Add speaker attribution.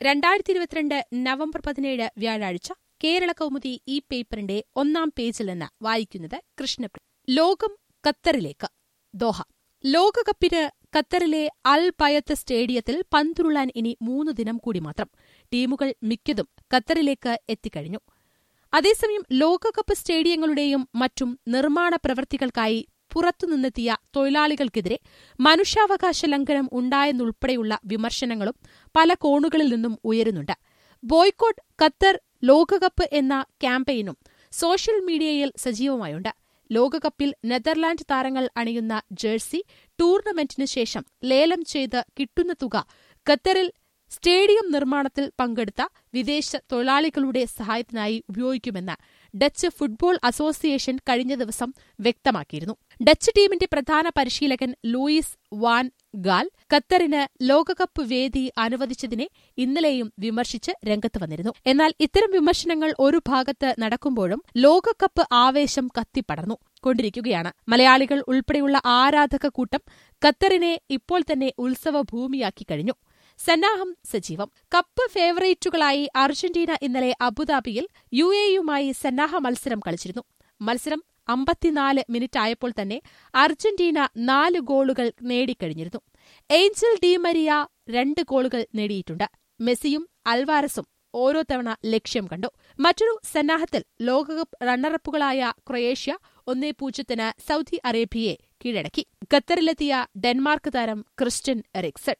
Speaker 1: രണ്ടായിരത്തി ഇരുപത്തിരണ്ട് നവംബർ പതിനേഴ് വ്യാഴാഴ്ച കേരള കൗമുദി ഈ പേപ്പറിന്റെ ഒന്നാം പേജിൽ നിന്ന് വായിക്കുന്നത് കൃഷ്ണപ്രിയ ലോകം ഖത്തറിലേക്ക് ദോഹ ലോകകപ്പിന് ഖത്തറിലെ അൽ ബയത്ത് സ്റ്റേഡിയത്തിൽ പന്തുരുളാൻ ഇനി മൂന്ന് ദിനം കൂടി മാത്രം ടീമുകൾ മിക്കതും ഖത്തറിലേക്ക് എത്തിക്കഴിഞ്ഞു അതേസമയം ലോകകപ്പ് സ്റ്റേഡിയങ്ങളുടെയും മറ്റും നിർമ്മാണ പ്രവൃത്തികൾക്കായി പുറത്തുനിന്നെത്തിയ തൊഴിലാളികൾക്കെതിരെ മനുഷ്യാവകാശ ലംഘനം ഉണ്ടായെന്നുൾപ്പെടെയുള്ള വിമർശനങ്ങളും പല കോണുകളിൽ നിന്നും ഉയരുന്നുണ്ട് ബോയ്ക്കോട്ട് ഖത്തർ ലോകകപ്പ് എന്ന ക്യാമ്പയിനും സോഷ്യൽ മീഡിയയിൽ സജീവമായുണ്ട് ലോകകപ്പിൽ നെതർലാൻഡ് താരങ്ങൾ അണിയുന്ന ജേഴ്സി ടൂർണമെന്റിനു ശേഷം ലേലം ചെയ്ത് കിട്ടുന്ന തുക ഖത്തറിൽ സ്റ്റേഡിയം നിർമ്മാണത്തിൽ പങ്കെടുത്ത വിദേശ തൊഴിലാളികളുടെ സഹായത്തിനായി ഉപയോഗിക്കുമെന്ന് ഡച്ച് ഫുട്ബോൾ അസോസിയേഷൻ കഴിഞ്ഞ ദിവസം വ്യക്തമാക്കിയിരുന്നു ഡച്ച് ടീമിന്റെ പ്രധാന പരിശീലകൻ ലൂയിസ് വാൻ ഗാൽ ഖത്തറിന് ലോകകപ്പ് വേദി അനുവദിച്ചതിനെ ഇന്നലെയും വിമർശിച്ച് രംഗത്ത് വന്നിരുന്നു എന്നാൽ ഇത്തരം വിമർശനങ്ങൾ ഒരു ഭാഗത്ത് നടക്കുമ്പോഴും ലോകകപ്പ് ആവേശം കത്തിപ്പടർന്നു കൊണ്ടിരിക്കുകയാണ് മലയാളികൾ ഉൾപ്പെടെയുള്ള ആരാധക കൂട്ടം ഖത്തറിനെ ഇപ്പോൾ തന്നെ ഉത്സവ ഭൂമിയാക്കി കഴിഞ്ഞു സന്നാഹം സജീവം കപ്പ് ഫേവറേറ്റുകളായി അർജന്റീന ഇന്നലെ അബുദാബിയിൽ യു എയുമായി സന്നാഹ മത്സരം കളിച്ചിരുന്നു മത്സരം അമ്പത്തിനാല് മിനിറ്റ് ആയപ്പോൾ തന്നെ അർജന്റീന നാല് ഗോളുകൾ നേടിക്കഴിഞ്ഞിരുന്നു ഏഞ്ചൽ ഡി മരിയ രണ്ട് ഗോളുകൾ നേടിയിട്ടുണ്ട് മെസ്സിയും അൽവാരസും ഓരോ തവണ ലക്ഷ്യം കണ്ടു മറ്റൊരു സന്നാഹത്തിൽ ലോകകപ്പ് റണ്ണറപ്പുകളായ ക്രൊയേഷ്യ ഒന്നേ പൂജ്യത്തിന് സൗദി അറേബ്യയെ കീഴടക്കി ഖത്തറിലെത്തിയ ഡെൻമാർക്ക് താരം ക്രിസ്റ്റ്യൻ എറിക്സൺ